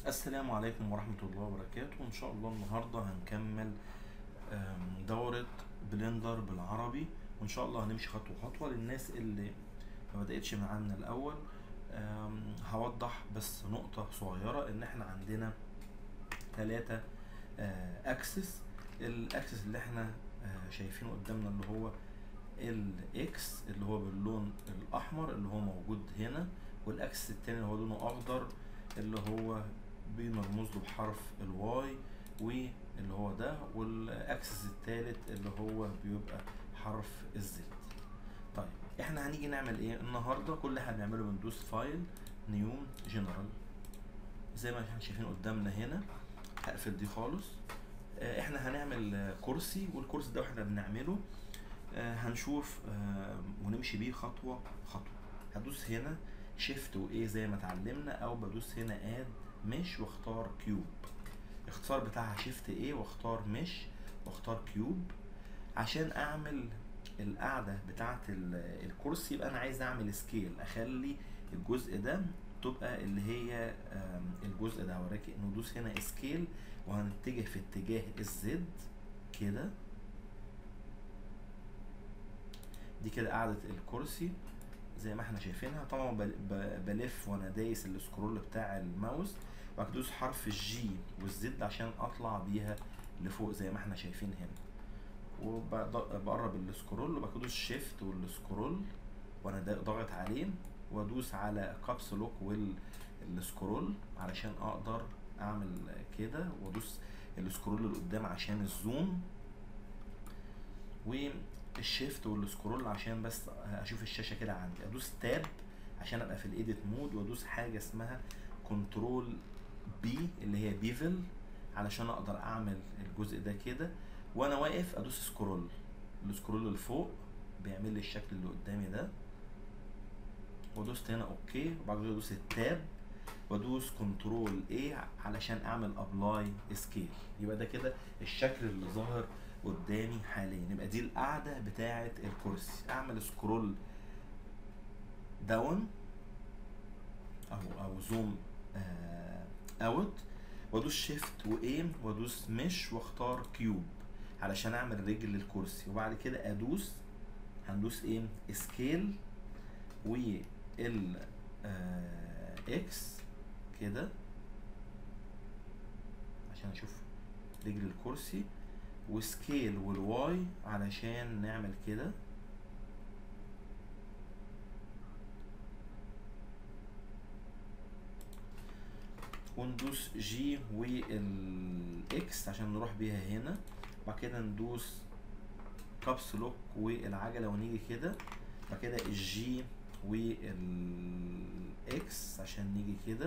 السلام عليكم ورحمة الله وبركاته وإن شاء الله النهاردة هنكمل آم، دورة بلندر بالعربي وإن شاء الله هنمشي خطوة خطوة للناس اللي ما بدأتش معانا الأول آم، هوضح بس نقطة صغيرة إن إحنا عندنا ثلاثة أكسس الأكسس اللي إحنا آه، شايفينه قدامنا اللي هو الإكس اللي هو باللون الأحمر اللي هو موجود هنا والأكسس التاني اللي هو لونه أخضر اللي هو بمرموز له بحرف الواي واللي هو ده والاكسس التالت اللي هو بيبقى حرف الزد طيب احنا هنيجي نعمل ايه النهارده كل اللي احنا بنعمله بندوس فايل نيو جنرال زي ما احنا شايفين قدامنا هنا هقفل دي خالص آه، احنا هنعمل آه، كرسي والكرسي ده احنا بنعمله آه، هنشوف آه، ونمشي بيه خطوه خطوه هدوس هنا شيفت وايه زي ما اتعلمنا او بدوس هنا اد مش واختار كيوب الاختصار بتاعها شيفت ايه واختار مش واختار كيوب عشان اعمل القاعده بتاعه ال- الكرسي يبقى انا عايز اعمل سكيل اخلي الجزء ده تبقى اللي هي آم، الجزء ده هوريك ندوس هنا سكيل وهنتجه في اتجاه الزد كده دي كده قاعدة الكرسي زي ما احنا شايفينها طبعا بل- ب- بلف وانا دايس السكرول بتاع الماوس وبعد كده ادوس حرف الجي والزد عشان اطلع بيها لفوق زي ما احنا شايفين هنا وبقرب السكرول وبعد كده ادوس شيفت والسكرول وانا دا- ضاغط عليه وادوس على كابس لوك والسكرول علشان اقدر اعمل كده وادوس السكرول اللي قدام عشان الزوم والشيفت والسكرول عشان بس اشوف الشاشه كده عندي ادوس تاب عشان ابقى في الايديت مود وادوس حاجه اسمها كنترول بي اللي هي بيفل علشان اقدر اعمل الجزء ده كده وانا واقف ادوس سكرول السكرول لفوق بيعمل لي الشكل اللي قدامي ده وادوست هنا اوكي وبعد كده ادوس التاب وادوس كنترول ايه علشان اعمل ابلاي سكيل يبقى ده كده الشكل اللي ظاهر قدامي حاليا يبقى دي القاعده بتاعه الكرسي اعمل سكرول داون او او زوم اوت وادوس شيفت وايم وادوس مش واختار كيوب علشان اعمل رجل للكرسي وبعد كده ادوس هندوس ايه سكيل وال اكس كده عشان اشوف رجل الكرسي وسكيل والواي علشان نعمل كده وندوس جي والاكس عشان نروح بيها هنا بعد كده ندوس كابس لوك والعجله ونيجي كده بعد كده الجي والاكس عشان نيجي كده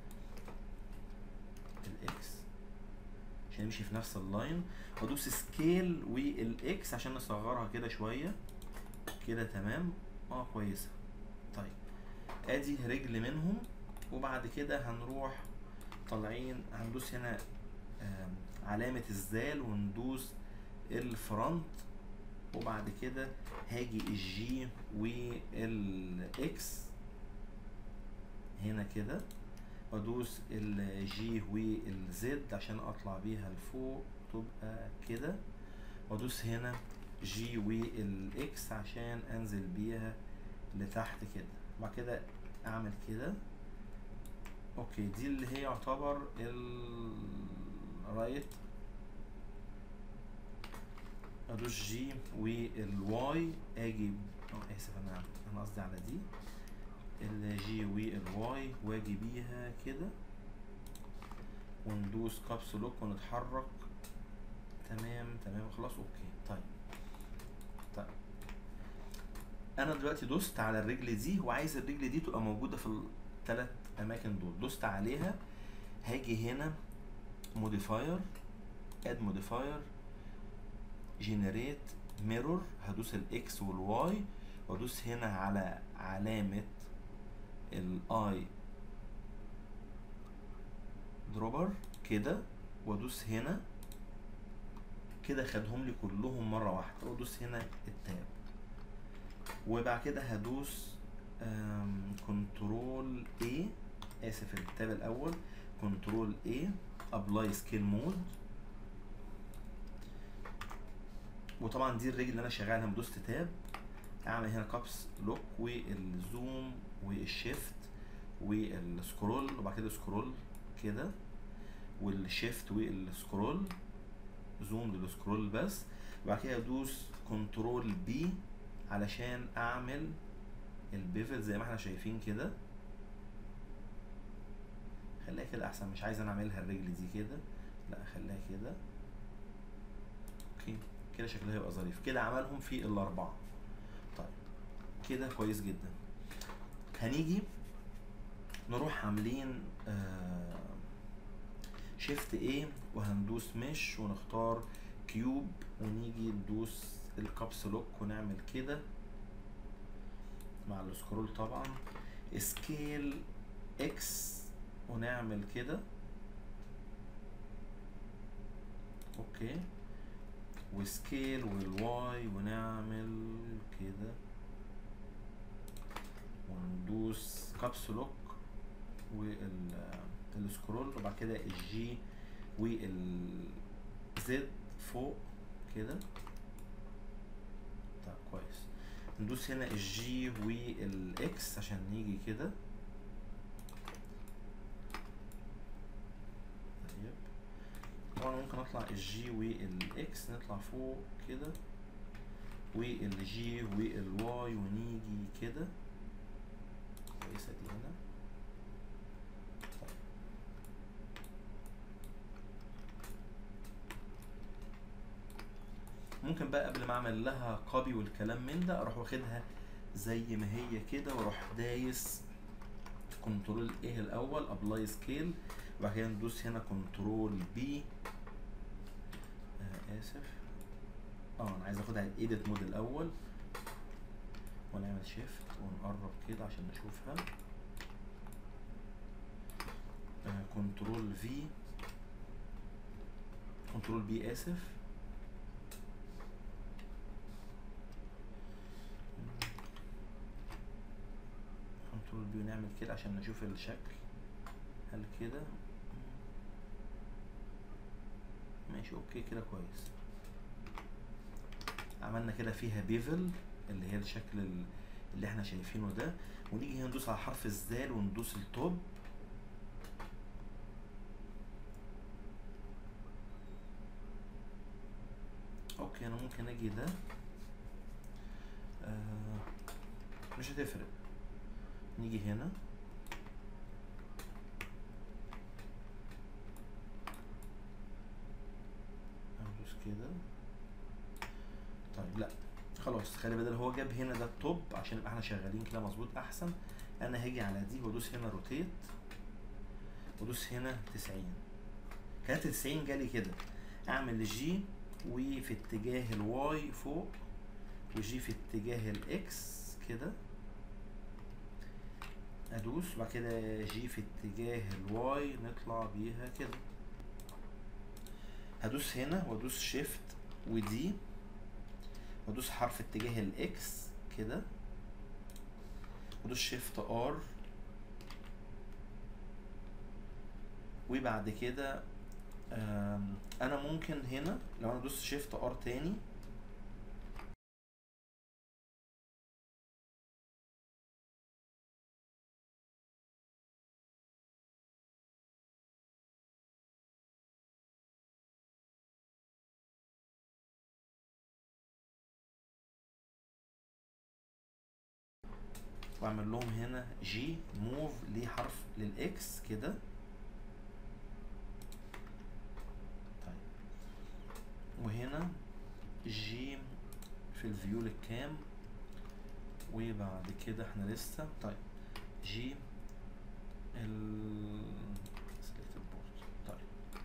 الاكس عشان نمشي في نفس اللاين وادوس سكيل والاكس عشان نصغرها كده شويه كده تمام اه كويسه طيب ادي رجل منهم وبعد كده هنروح طالعين هندوس هنا آم، علامة الزال وندوس الفرونت وبعد كده هاجي الجي والاكس هنا كده وادوس الجي والزد عشان اطلع بيها لفوق تبقى كده وادوس هنا جي والاكس عشان انزل بيها لتحت كده وبعد كده اعمل كده اوكي دي اللي هي يعتبر الرايت ادوس جي والواي اجي اه اسف انا انا قصدي على دي الجي والواي واجي بيها كده وندوس كابس لوك ونتحرك تمام تمام خلاص اوكي طيب طيب انا دلوقتي دوست على الرجل دي وعايز الرجل دي تبقى موجوده في الثلاث اماكن دول دوست عليها هاجي هنا موديفاير اد موديفاير جنريت ميرور هدوس الاكس والواي وادوس هنا على علامة الاي دروبر كده وادوس هنا كده خدهم لي كلهم مرة واحدة وادوس هنا التاب وبعد كده هدوس كنترول A اسف التاب الاول كنترول A ابلاي سكيل مود وطبعا دي الرجل اللي انا شغالها لما دوست تاب اعمل هنا كابس لوك والزوم والشيفت والسكرول وبعد كده سكرول كده والشيفت والسكرول زوم للسكرول بس وبعد كده ادوس كنترول بي علشان اعمل البيفل زي ما احنا شايفين كده خليها كده احسن مش عايز انا اعملها الرجل دي كده لا خليها كده اوكي كده شكلها هيبقى ظريف كده عملهم في الاربعه طيب كده كويس جدا هنيجي نروح عاملين آه شيفت A وهندوس مش ونختار كيوب ونيجي ندوس الكابس لوك ونعمل كده مع السكرول طبعا سكيل اكس ونعمل كده اوكي وسكيل والواي ونعمل كده وندوس كابس لوك والسكرول وبعد كده الجي والزد فوق كده طيب كويس ندوس هنا الجي والاكس عشان نيجي كده طيب طبعا ممكن اطلع الجي والاكس نطلع فوق كده والجي والواي ونيجي كده كويسه دي هنا ممكن بقى قبل ما اعمل لها كوبي والكلام من ده اروح واخدها زي ما هي كده واروح دايس كنترول ايه الاول ابلاي سكيل وبعد كده ندوس هنا كنترول بي آه اسف اه انا عايز اخدها الايديت مود الاول ونعمل شيفت ونقرب كده عشان نشوفها آه كنترول في كنترول بي اسف كنترول بي ونعمل كده عشان نشوف الشكل هل كده ماشي اوكي كده كويس عملنا كده فيها بيفل اللي هي الشكل اللي احنا شايفينه ده ونيجي هنا ندوس على حرف الزال وندوس التوب اوكي انا ممكن اجي ده آه مش هتفرق نيجي هنا ندوس كده طيب لا خلاص خلي بدل هو جاب هنا ده التوب عشان يبقى احنا شغالين كده مظبوط احسن انا هاجي على دي وادوس هنا روتيت وادوس هنا 90 كانت 90 جالي كده اعمل جي وفي اتجاه الواي فوق وجي في اتجاه الاكس كده ادوس وبعد كده جي في اتجاه الواي نطلع بيها كده هدوس هنا وادوس شيفت ودي وادوس حرف اتجاه الاكس كده وادوس شيفت ار وبعد كده انا ممكن هنا لو انا دوست شيفت ار تاني واعمل لهم هنا جي موف لحرف للاكس كده طيب وهنا جي في الفيو للكام وبعد كده احنا لسه طيب جي ال طيب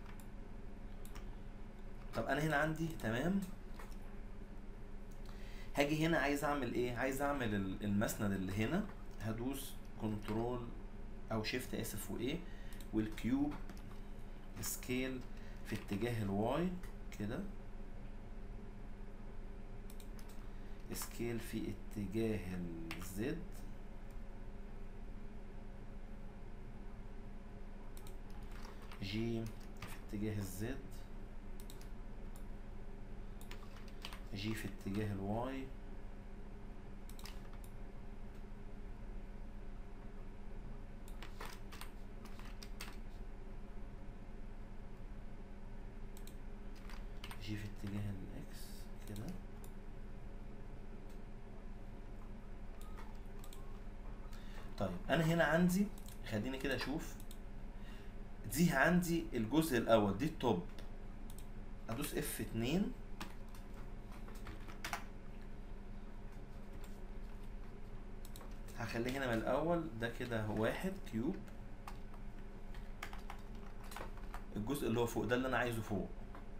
طب انا هنا عندي تمام هاجي هنا عايز اعمل ايه عايز اعمل المسند اللي هنا هدوس كنترول او شيفت اسف وايه والكيوب سكيل في اتجاه الواي كده سكيل في اتجاه الزد جي في اتجاه الزد جي في اتجاه الواي جي في اتجاه الاكس كده طيب انا هنا عندي خليني كده اشوف دي عندي الجزء الاول دي التوب ادوس اف 2 هخليه هنا من الاول ده كده واحد كيوب الجزء اللي هو فوق ده اللي انا عايزه فوق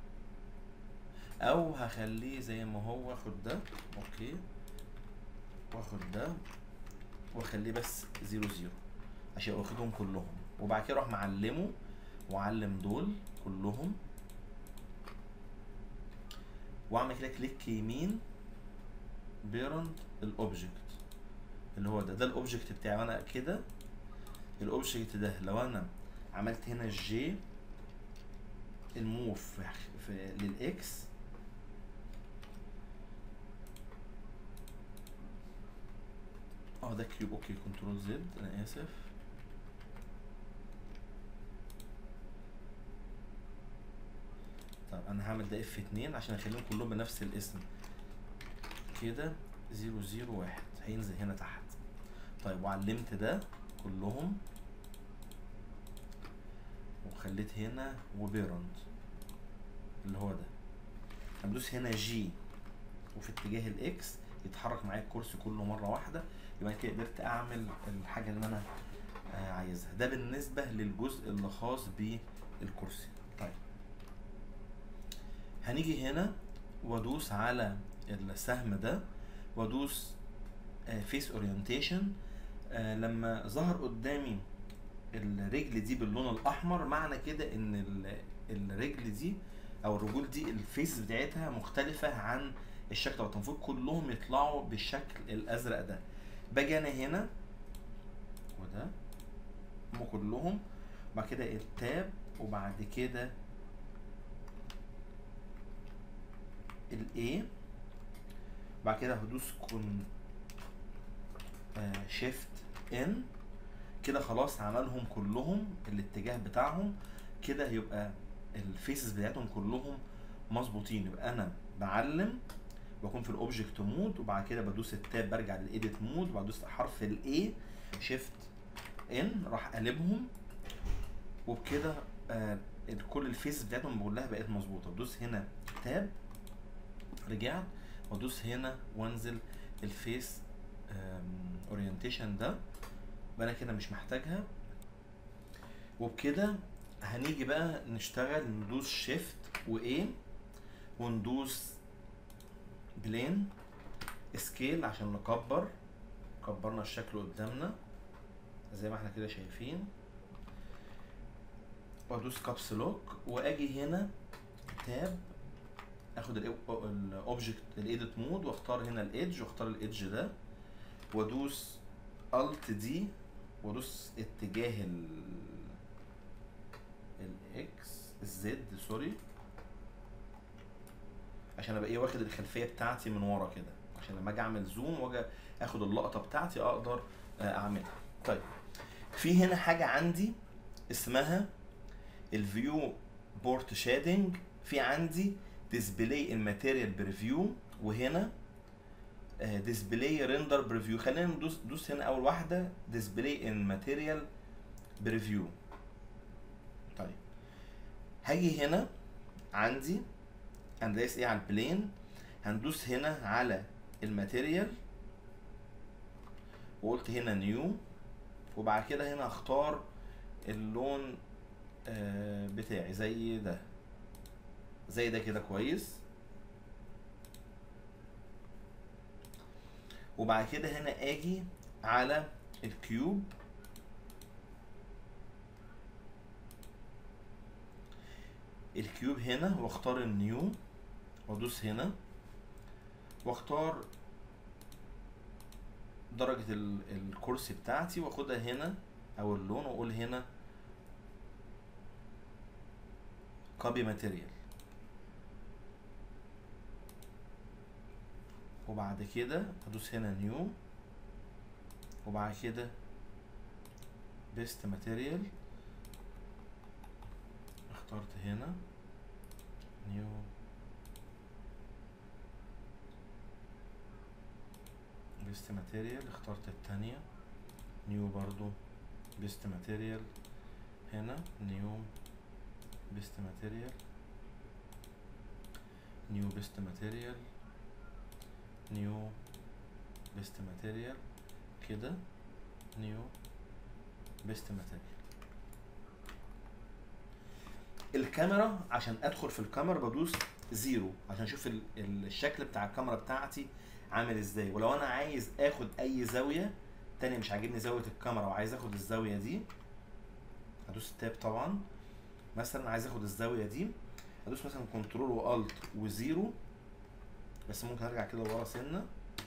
او هخليه زي ما هو اخد ده اوكي واخد ده واخليه بس زيرو زيرو عشان واخدهم كلهم وبعد كده اروح معلمه واعلم دول كلهم واعمل كده كليك يمين بيرنت الاوبجكت اللي هو ده ده الاوبجكت بتاعي وانا كده الاوبجكت ده لو انا عملت هنا الجي الموف في, في للاكس اه ده كيوب اوكي كنترول زد انا اسف طب انا هعمل ده اف 2 عشان اخليهم كلهم بنفس الاسم كده زيرو زيرو واحد هينزل هنا تحت طيب وعلمت ده كلهم وخليت هنا وبيرنت اللي هو ده هندوس هنا جي وفي اتجاه الاكس يتحرك معايا الكرسي كله مره واحده يبقى كده قدرت اعمل الحاجه اللي انا آه عايزها ده بالنسبه للجزء اللي خاص بالكرسي طيب هنيجي هنا وادوس على السهم ده وادوس فيس اورينتيشن لما ظهر قدامي الرجل دي باللون الاحمر معنى كده ان الرجل دي او الرجول دي الفيس بتاعتها مختلفه عن الشكل دوت المفروض كلهم يطلعوا بالشكل الازرق ده باجي انا هنا وده هم كلهم بعد كده التاب وبعد كده الاي بعد كده هدوس كون شيفت ان كده خلاص عملهم كلهم الاتجاه بتاعهم كده هيبقى الفيسز بتاعتهم كلهم مظبوطين يبقى انا بعلم بكون في الاوبجكت مود وبعد كده بدوس التاب برجع للايديت مود وبدوس حرف الاي شيفت ان راح قلبهم وبكده آه كل الفيس بتاعتهم كلها بقت مظبوطه بدوس هنا تاب رجعت وادوس هنا وانزل الفيس اورينتيشن ده انا كده مش محتاجها وبكده هنيجي بقى نشتغل ندوس شيفت وايه وندوس بلين سكيل عشان نكبر كبرنا الشكل قدامنا زي ما احنا كده شايفين وادوس كابس لوك واجي هنا تاب اخد الاوبجكت الايديت مود واختار هنا الايدج واختار الايدج ده وادوس الت دي وادوس اتجاه ال الاكس الزد سوري عشان ابقى ايه واخد الخلفيه بتاعتي من ورا كده عشان لما اجي اعمل زوم واجي اخد اللقطه بتاعتي اقدر اعملها طيب في هنا حاجه عندي اسمها الفيو بورت شادنج في عندي ديسبلاي الماتيريال بريفيو وهنا ديسبلاي ريندر بريفيو خلينا ندوس ندوس هنا اول واحده ديسبلاي ان ماتيريال بريفيو طيب هاجي هنا عندي هندوس ايه على البلين هندوس هنا على الماتيريال وقلت هنا نيو وبعد كده هنا اختار اللون آه بتاعي زي ده زي ده كده كويس وبعد كده هنا اجي على الكيوب الكيوب هنا واختار النيو وادوس هنا واختار درجة الكرسي بتاعتي واخدها هنا او اللون واقول هنا كوبي ماتيريال وبعد كده هدوس هنا نيو وبعد كده بيست ماتيريال اخترت هنا نيو بيست ماتيريال اخترت التانية نيو برضو بيست ماتيريال هنا نيو بيست ماتيريال نيو بيست ماتيريال نيو بيست ماتيريال كده نيو بيست ماتيريال الكاميرا عشان ادخل في الكاميرا بدوس زيرو عشان اشوف ال- ال- الشكل بتاع الكاميرا بتاعتي عامل ازاي ولو انا عايز اخد اي زاويه تاني مش عاجبني زاويه الكاميرا وعايز اخد الزاويه دي هدوس تاب طبعا مثلا عايز اخد الزاويه دي هدوس مثلا كنترول والت وزيرو بس ممكن ارجع كده ورا سنه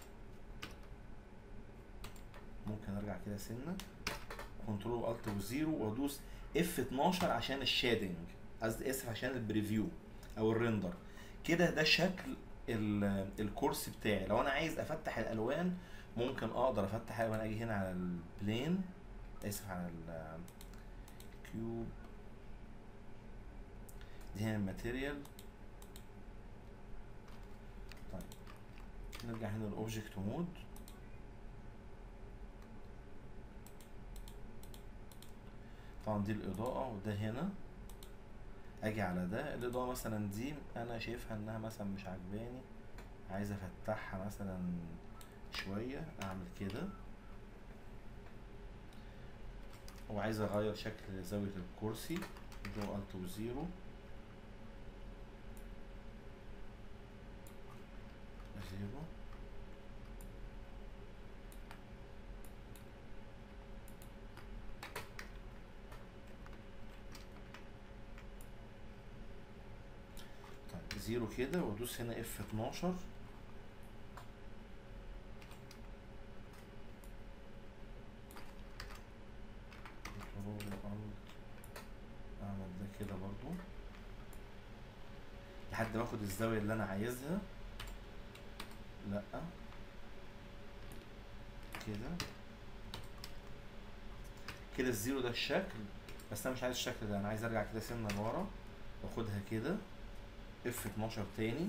ممكن ارجع كده سنه كنترول والت وزيرو وادوس اف 12 عشان الشادنج قصدي اسف عشان البريفيو او الريندر كده ده شكل ال- الكورس بتاعي لو انا عايز افتح الالوان ممكن اقدر افتح الالوان اجي هنا على البلين اسف على الكيوب دي هنا الماتيريال طيب نرجع هنا للاوبجكت مود طبعا دي الاضاءة وده هنا اجي على ده الاضاءة مثلا دي انا شايفها انها مثلا مش عجباني عايز افتحها مثلا شوية اعمل كده وعايز اغير شكل زاوية الكرسي جو الت وزيرو زيرو طيب زيرو كده وادوس هنا اف 12 كنترول الت اعمل ده كده برضو لحد ما اخد الزاوية اللي انا عايزها لا كده كده الزيرو ده الشكل بس انا مش عايز الشكل ده انا عايز ارجع كده سنه لورا واخدها كده اف 12 تاني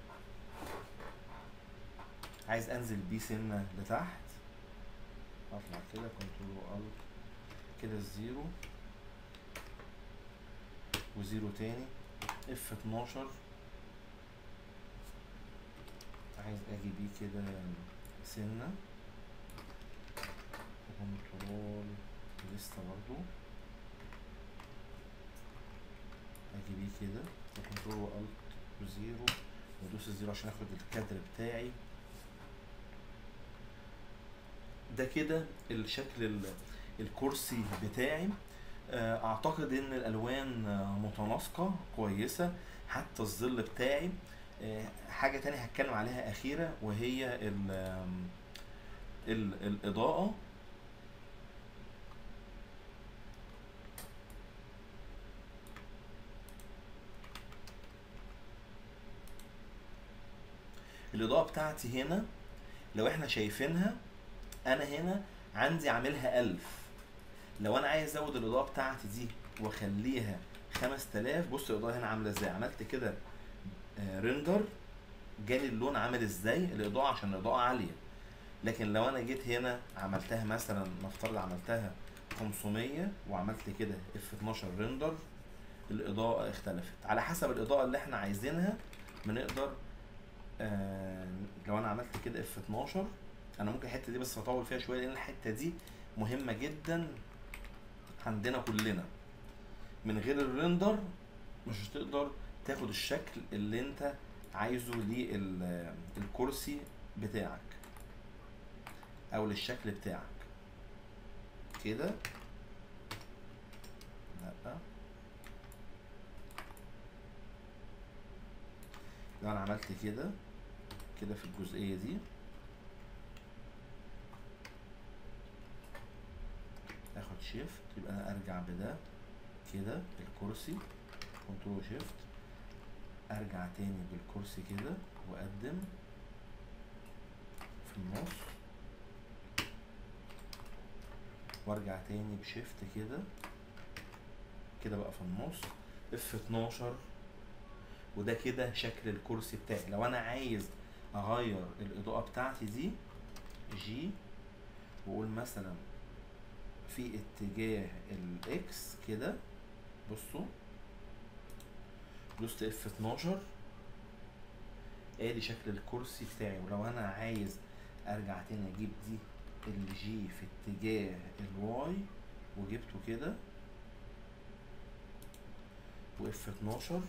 عايز انزل بيه سنه لتحت اطلع كده كنترول الت كده الزيرو وزيرو تاني اف 12 عايز اجي بيه كده سنه كنترول لسه برضو اجي بيه كده كنترول الت وزيرو وادوس الزيرو عشان اخد الكادر بتاعي ده كده الشكل ال- الكرسي بتاعي آه، اعتقد ان الالوان آه، متناسقه كويسه حتى الظل بتاعي آه، حاجه تانية هتكلم عليها اخيره وهي ال آم، ال- الاضاءه الاضاءه بتاعتي هنا لو احنا شايفينها انا هنا عندي عاملها ألف لو انا عايز ازود الاضاءه بتاعتي دي واخليها 5000 بص الاضاءه هنا عامله ازاي عملت كده آه، ريندر جالي اللون عامل ازاي الاضاءه عشان الاضاءه عاليه لكن لو انا جيت هنا عملتها مثلا نفترض عملتها 500 وعملت كده اف 12 ريندر الاضاءه اختلفت على حسب الاضاءه اللي احنا عايزينها بنقدر آه لو انا عملت كده اف 12 انا ممكن الحته دي بس اطول فيها شويه لان الحته دي مهمه جدا عندنا كلنا من غير الريندر مش هتقدر تاخد الشكل اللي انت عايزه للكرسي بتاعك او للشكل بتاعك كده لا لو انا عملت كده كده في الجزئيه دي اخد شيفت يبقى انا ارجع بده كده الكرسي كنترول شيفت ارجع تاني بالكرسي كده واقدم في النص وارجع تاني بشيفت كده كده بقى في النص اف 12 وده كده شكل الكرسي بتاعي لو انا عايز اغير الاضاءة بتاعتي دي جي واقول مثلا في اتجاه الاكس كده بصوا دوست اف 12 ادي شكل الكرسي بتاعي ولو انا عايز ارجع تاني اجيب دي الجي في اتجاه الواي وجبته كده واف 12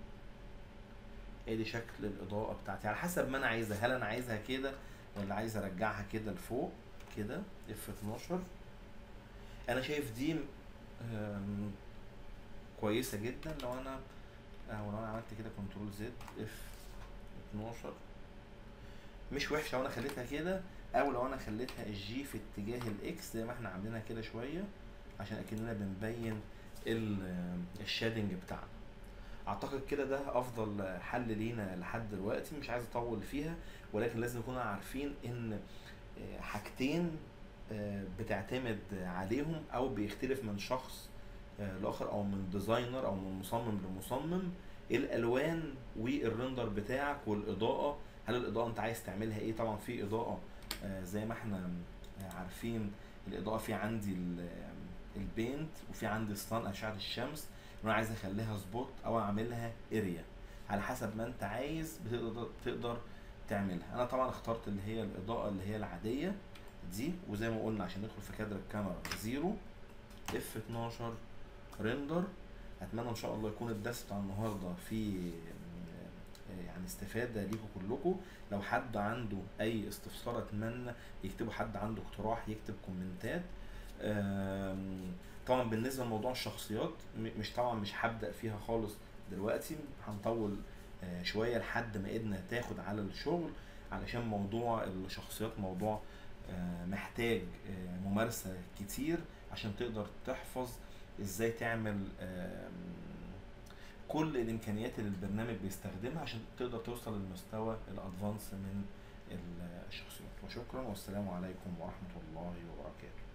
ادي شكل الاضاءه بتاعتي على حسب ما انا عايزها هل انا عايزها كده ولا عايز ارجعها كده لفوق كده اف 12 انا شايف دي آم، كويسه جدا لو انا او لو انا عملت كده كنترول زد اف 12 مش وحشه لو انا خليتها كده او لو انا خليتها الجي في اتجاه الاكس زي ما احنا عاملينها كده شويه عشان اكننا بنبين ال- الشادنج بتاعنا اعتقد كده ده افضل حل لينا لحد دلوقتي مش عايز اطول فيها ولكن لازم نكون عارفين ان آه، حاجتين آه، بتعتمد عليهم او بيختلف من شخص آه، لاخر او من ديزاينر او من مصمم لمصمم الالوان والرندر بتاعك والاضاءه هل الاضاءه انت عايز تعملها ايه طبعا في اضاءه آه، زي ما احنا آه، عارفين الاضاءه في عندي ال- البينت وفي عندي ستان اشعه الشمس انا عايز اخليها سبوت او اعملها اريا على حسب ما انت عايز بتقدر تقدر تعملها انا طبعا اخترت اللي هي الاضاءه اللي هي العاديه دي وزي ما قلنا عشان ندخل في كادر الكاميرا زيرو اف 12 ريندر اتمنى ان شاء الله يكون الدرس بتاع النهارده فيه آه، يعني استفاده ليكم كلكم لو حد عنده اي استفسار اتمنى يكتبوا حد عنده اقتراح يكتب كومنتات آم، طبعا بالنسبه لموضوع الشخصيات م- مش طبعا مش هبدا فيها خالص دلوقتي هنطول آه، شويه لحد ما ايدنا تاخد على الشغل علشان موضوع الشخصيات موضوع آه، محتاج آه، ممارسه كتير عشان تقدر تحفظ ازاي تعمل آم، كل الامكانيات اللي البرنامج بيستخدمها عشان تقدر توصل للمستوى الادفانس من الشخصيات وشكرا والسلام عليكم ورحمه الله وبركاته